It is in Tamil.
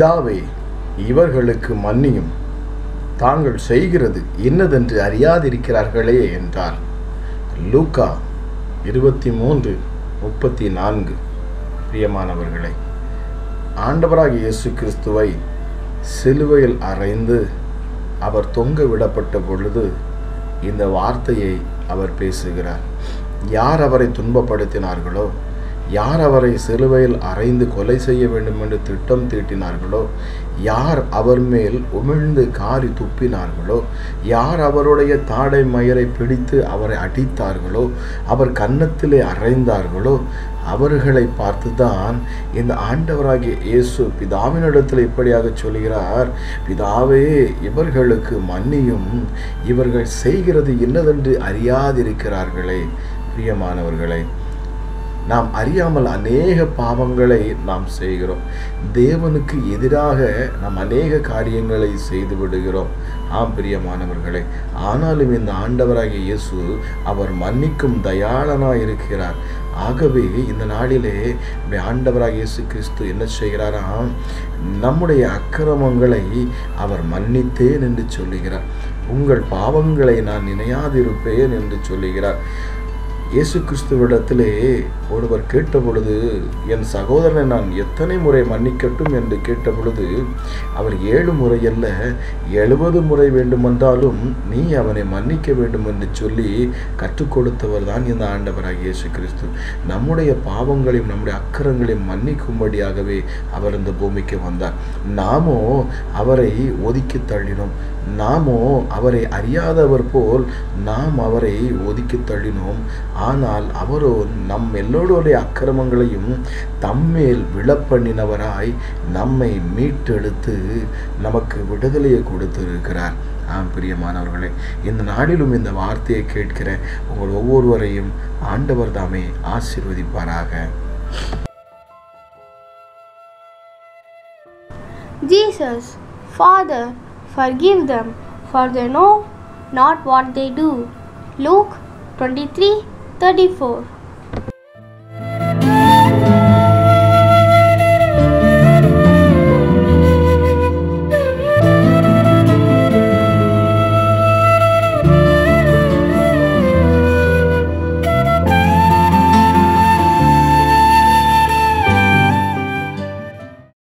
பிதாவே இவர்களுக்கு மன்னியும் தாங்கள் செய்கிறது இன்னதென்று அறியாதிருக்கிறார்களே என்றார் லூக்கா இருபத்தி மூன்று முப்பத்தி நான்கு பிரியமானவர்களே ஆண்டவராகிய இயேசு கிறிஸ்துவை சிலுவையில் அறைந்து அவர் தொங்க விடப்பட்ட பொழுது இந்த வார்த்தையை அவர் பேசுகிறார் யார் அவரை துன்பப்படுத்தினார்களோ யார் அவரை சிலுவையில் அறைந்து கொலை செய்ய வேண்டும் என்று திட்டம் தீட்டினார்களோ யார் அவர் மேல் உமிழ்ந்து காரி துப்பினார்களோ யார் அவருடைய தாடை மயரை பிடித்து அவரை அடித்தார்களோ அவர் கன்னத்திலே அறைந்தார்களோ அவர்களை பார்த்துதான் இந்த ஆண்டவராகிய இயேசு பிதாவினிடத்தில் இப்படியாக சொல்கிறார் பிதாவே இவர்களுக்கு மன்னியும் இவர்கள் செய்கிறது என்னதென்று அறியாதிருக்கிறார்களே பிரியமானவர்களே நாம் அறியாமல் அநேக பாவங்களை நாம் செய்கிறோம் தேவனுக்கு எதிராக நாம் அநேக காரியங்களை செய்து விடுகிறோம் ஆம் பிரியமானவர்களே ஆனாலும் இந்த ஆண்டவராகிய இயேசு அவர் மன்னிக்கும் தயாளனாக இருக்கிறார் ஆகவே இந்த நாளிலே நம்முடைய ஆண்டவராக இயேசு கிறிஸ்து என்ன செய்கிறாராம் நம்முடைய அக்கிரமங்களை அவர் மன்னித்தேன் என்று சொல்லுகிறார் உங்கள் பாவங்களை நான் நினையாதிருப்பேன் என்று சொல்லுகிறார் இயேசு கிறிஸ்துவிடத்திலே ஒருவர் கேட்ட பொழுது என் சகோதரனை நான் எத்தனை முறை மன்னிக்கட்டும் என்று கேட்ட பொழுது அவர் ஏழு முறை அல்ல எழுபது முறை வேண்டுமென்றாலும் நீ அவனை மன்னிக்க வேண்டும் என்று சொல்லி கற்றுக் கொடுத்தவர் தான் இந்த ஆண்டவராக இயேசு கிறிஸ்து நம்முடைய பாவங்களையும் நம்முடைய அக்கரங்களையும் மன்னிக்கும்படியாகவே அவர் இந்த பூமிக்கு வந்தார் நாமோ அவரை ஒதுக்கி தள்ளினோம் நாமோ அவரை அறியாதவர் போல் நாம் அவரை ஒதுக்கி தள்ளினோம் ஆனால் அவரோ நம் எல்லோருடைய அக்கிரமங்களையும் தம்மேல் விழப்பண்ணினவராய் நம்மை மீட்டெடுத்து நமக்கு விடுதலையை கொடுத்திருக்கிறார் ஆம் பிரியமானவர்களே இந்த நாளிலும் இந்த வார்த்தையை கேட்கிற உங்கள் ஒவ்வொருவரையும் ஆண்டவர் தாமே ஆசீர்வதிப்பாராக Jesus, Father, forgive them, for they know not what they do. Luke 23 34